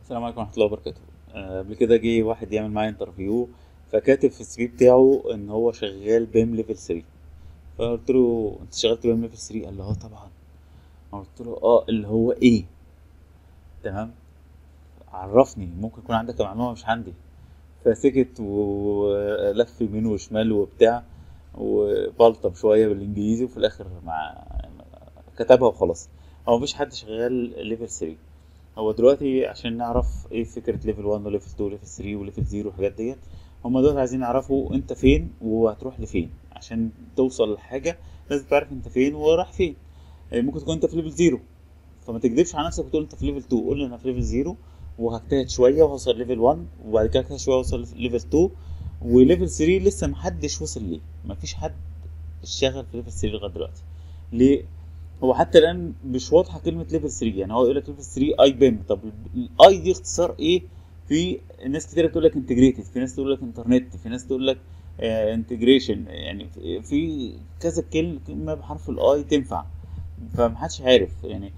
السلام عليكم ورحمة الله وبركاته آه، قبل كده جه واحد يعمل معايا انترفيو فكاتب في السي في بتاعه ان هو شغال بيم ليفل 3 فقلت له انت شغلت بيم ليفل 3 قال لي اه طبعا قلت له اه اللي هو ايه تمام عرفني ممكن يكون عندك معلومة مش عندي فسكت ولف يمين وشمال وبتاع وبلطم شوية بالانجليزي وفي الاخر مع كتبها وخلاص هو مفيش حد شغال ليفل 3 هو دلوقتي عشان نعرف ايه فكرة ليفل 1 وليفل 2 وليفل 3 وليفل 0 والحاجات ديت هما دول عايزين يعرفوا انت فين وهتروح لفين عشان توصل لحاجة لازم تعرف انت فين ورايح فين يعني ممكن تكون انت في ليفل 0 فما تكذبش على نفسك وتقول انت في ليفل 2 قول لي انا في ليفل 0 وهجتهد شوية وهوصل ليفل 1 وبعد كده هجتهد شوية واوصل ليفل 2 وليفل 3 لسه محدش وصل ليه مفيش حد اشتغل في ليفل 3 لغاية دلوقتي ليه؟ هو حتى الان مش واضحه كلمه ليفل 3 يعني هو يقول لك ليفل 3 اي بيم طب الاي دي اختصار ايه في ناس كتير تقول لك انتجريتد في ناس تقول لك انترنت في ناس تقول لك انتجريشن يعني في- في كذا كلمه بحرف الاي تنفع فمحدش عارف يعني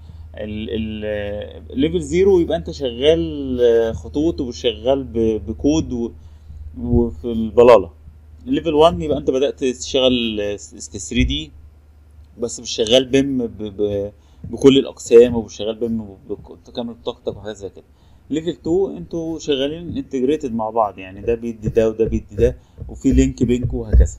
الليفل 0 يبقى انت شغال آه، خطوط وشغال ب- بكود و- وفي البلاله ليفل 1 يبقى انت بدات تشتغل 3 دي بس مش شغال بيم ب... ب... بكل الاقسام ومش شغال بيم بتكامل طاقتك وحاجات زي كده ليفل 2 انتوا شغالين انتجريتد مع بعض يعني ده بيدي ده وده بيدي ده وفي لينك بينكم وهكذا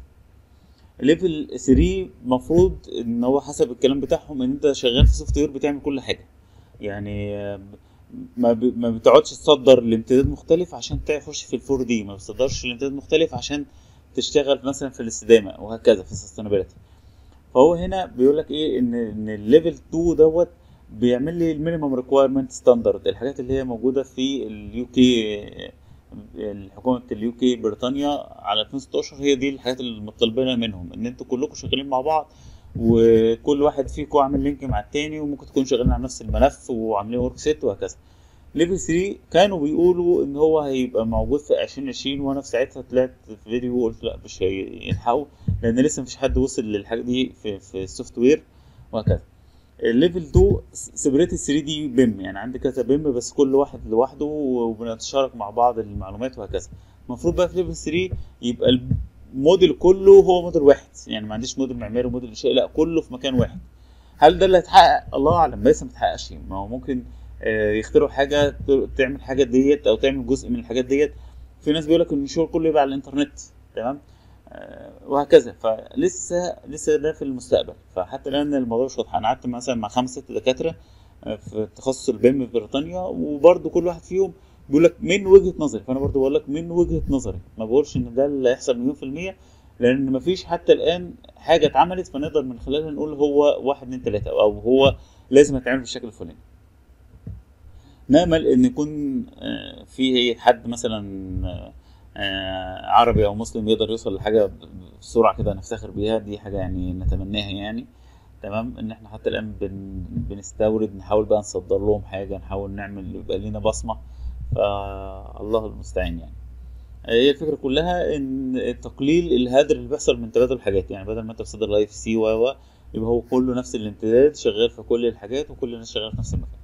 ليفل 3 المفروض ان هو حسب الكلام بتاعهم ان انت شغال في سوفت وير بتعمل كل حاجه يعني آه، ما ب... ما بتقعدش تصدر لامتداد مختلف عشان تخش في الفور دي ما بتصدرش لامتداد مختلف عشان تشتغل مثلا في الاستدامه وهكذا في السستينابيلتي فهو هنا بيقول لك ايه ان ان الليفل 2 دوت بيعمل لي المينيمم ريكويرمنت ستاندرد الحاجات اللي هي موجوده في اليو كي الحكومه اليو كي بريطانيا على 2016 هي دي الحاجات اللي مطالبينها منهم ان انتوا كلكم شغالين مع بعض وكل واحد فيكم عامل لينك مع التاني وممكن تكونوا شغالين على نفس الملف وعاملين ورك سيت وهكذا ليفل 3 كانوا بيقولوا ان هو هيبقى موجود في 2020 وانا في ساعتها طلعت في فيديو وقلت لا مش هيلحقوا لان لسه مفيش حد وصل للحاجه دي في في السوفت وير وهكذا الليفل 2 سيبريت 3 دي بيم يعني عندي كذا بيم بس كل واحد لوحده وبنتشارك مع بعض المعلومات وهكذا المفروض بقى في ليفل 3 يبقى الموديل كله هو موديل واحد يعني ما عنديش موديل معماري وموديل انشائي لا كله في مكان واحد هل ده اللي هيتحقق الله اعلم لسه ما اتحققش ما هو ممكن آه، يخترعوا حاجه ت- تعمل حاجه ديت او تعمل جزء من الحاجات ديت في ناس بيقول لك ان الشغل كله يبقى على الانترنت تمام آه، وهكذا فلسه لسه ده في المستقبل فحتى الان الموضوع مش واضح انا قعدت مثلا مع خمس ست دكاتره آه، في تخصص البيم في بريطانيا وبرده كل واحد فيهم بيقول لك من وجهه نظري فانا برضو بقول لك من وجهه نظري ما بقولش ان ده اللي هيحصل مليون في الميه لان مفيش حتى الان حاجه اتعملت فنقدر من خلالها نقول هو واحد اتنين تلاته او هو لازم يتعمل بالشكل الفلاني نامل ان يكون آه، في حد مثلا آه، آه، عربي او مسلم يقدر يوصل لحاجه بسرعه كده نفتخر بيها دي حاجه يعني نتمناها يعني تمام ان احنا حتى الان بن بنستورد نحاول بقى نصدر لهم حاجه نحاول نعمل يبقى لينا بصمه فالله المستعان يعني هي الفكره كلها ان تقليل الهدر اللي بيحصل من تبادل الحاجات يعني بدل ما انت بتصدر لايف سي و و يبقى هو كله نفس الامتداد شغال في كل الحاجات وكل الناس شغاله في نفس المكان